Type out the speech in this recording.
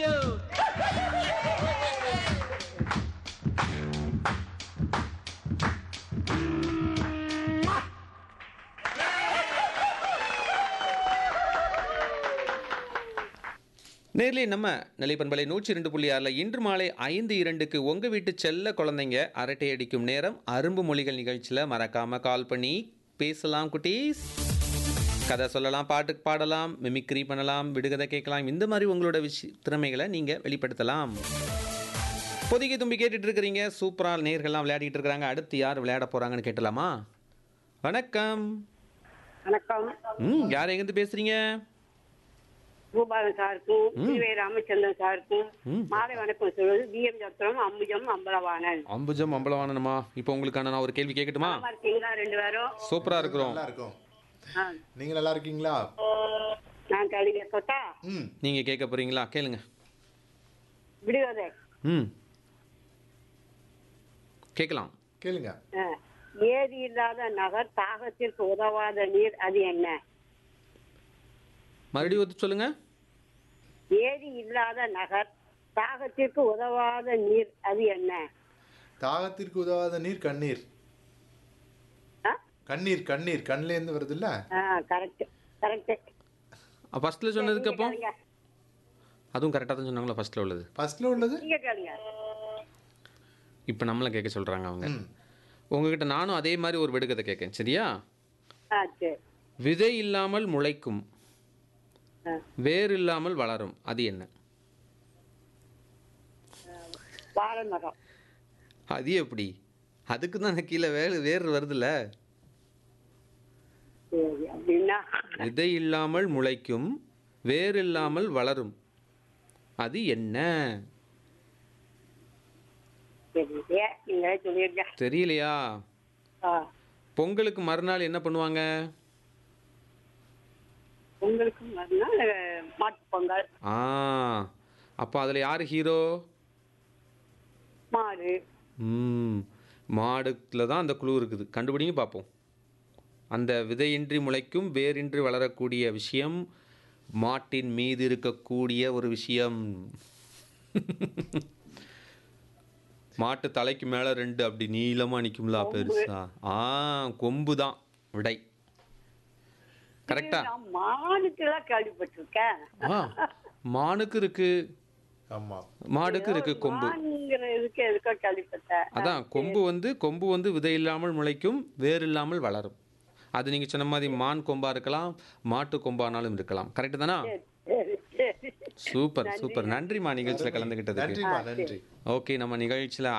ஐயோ நேர்லயே நம்ம நிலைப்பண்பலை நூற்றி ரெண்டு புள்ளி ஆறில் இன்று மாலை ஐந்து இரண்டுக்கு உங்கள் வீட்டு செல்ல குழந்தைங்க அரட்டை அடிக்கும் நேரம் அரும்பு மொழிகள் நிகழ்ச்சியில் மறக்காமல் கால் பண்ணி பேசலாம் குட்டீஸ் கதை சொல்லலாம் பாட்டு பாடலாம் மிமிக்ரி பண்ணலாம் விடுகதை கேட்கலாம் இந்த மாதிரி உங்களோட விஷய திறமைகளை நீங்கள் வெளிப்படுத்தலாம் பொதிகை தும்பி கேட்டுட்டு இருக்கிறீங்க சூப்பராக நேர்கள்லாம் விளையாடிட்டு இருக்கிறாங்க அடுத்து யார் விளையாட போகிறாங்கன்னு கேட்டலாமா வணக்கம் வணக்கம் ம் யார் எங்கேருந்து பேசுகிறீங்க பூபாலன் சாருக்கும் சிவே ராமச்சந்திரன் சாருக்கும் ம். மாலை வணக்கம் சொல்வது பிஎம் சத்திரம் அம்புஜம் அம்பலவாணன் அம்புஜம் அம்பலவானனமா இப்போ உங்களுக்கான நான் ஒரு கேள்வி கேட்கட்டுமா நல்லா இருக்கீங்களா ரெண்டு பேரும் சூப்பராக இருக்கிறோம் நல்லா இருக்கும் ஆ. நீங்க நல்லா இருக்கீங்களா நான் கேள்வி கேட்கட்டா ம் நீங்கள் கேட்க போகிறீங்களா கேளுங்க விடுவதே ம் கேட்கலாம் கேளுங்க ஆ. ஏதி இல்லாத நகர் தாகத்திற்கு உதவாத நீர் அது என்ன மறுபடியும் ஒத்து சொல்லுங்க ஏதி இல்லாத நகர் தாகத்திற்கு உதவாத நீர் அது என்ன தாகத்திற்கு உதவாத நீர் கண்ணீர் ஆ? கண்ணீர் கண்ணீர் கண்ணுல இருந்து வருது இல்ல ஆ கரெக்ட் கரெக்ட் ஃபர்ஸ்ட்டில் சொன்னதுக்கு அப்போ அதுவும் கரெக்டாக தான் சொன்னாங்களா ஃபர்ஸ்ட்டில் உள்ளது ஃபர்ஸ்ட்ல உள்ளது நீங்க கேளுங்க இப்போ நம்மளை கேட்க சொல்கிறாங்க அவங்க ம் உங்ககிட்ட நானும் அதே மாதிரி ஒரு விடுகதை கேட்கேன் சரியா ஆ சரி விதை இல்லாமல் முளைக்கும் ஆ. வேர் இல்லாமல் வளரும் அது என்ன வாழை மரம் அது எப்படி அதுக்கு தான் கீழே வேறு வேர் வருதுல்ல சரி அப்படின்னா விதை இல்லாமல் முளைக்கும் வேர் இல்லாமல் வளரும் அது என்ன சரி ஏன் நீங்களே சொல்லிருங்க தெரியலையா ஆ பொங்கலுக்கு மறுநாள் என்ன பண்ணுவாங்க உங்களுக்கு மறுநாள் மாட்டு பொங்கல் ஆ அப்போ அதில் யார் ஹீரோ மாடு ம் மாடுல தான் அந்த குழு இருக்குது கண்டுபிடிங்க பார்ப்போம் அந்த விதையின்றி முளைக்கும் வேரின்றி வளரக்கூடிய விஷயம் மாட்டின் மீது இருக்கக்கூடிய ஒரு விஷயம் மாட்டு தலைக்கு மேலே ரெண்டு அப்படி நீளமாக நிற்கும்ல பெருசா ஆ கொம்பு தான் விடை கரெக்டா நான் மானுக்கெல்லாம் கேள்விப்பட்டிருக்கேன் ஆ மானுக்கு இருக்கு ஆமா மாடுக்கு இருக்கு கொம்பு மானுங்கிற இதுக்கு எதுக்கோ கேள்விப்பட்டேன் அதான் கொம்பு வந்து கொம்பு வந்து விதை இல்லாமல் முளைக்கும் வேர் இல்லாமல் வளரும் அது நீங்கள் சொன்ன மாதிரி மான் கொம்பா இருக்கலாம் மாட்டு கொம்பானாலும் இருக்கலாம் கரெக்டு தானா சரி சரி சூப்பர் சூப்பர் நன்றிம்மா நிகழ்ச்சியில் கலந்துக்கிட்டதுக்கு நன்றிமா நன்றி ஓகே நம்ம நிகழ்ச்சியில்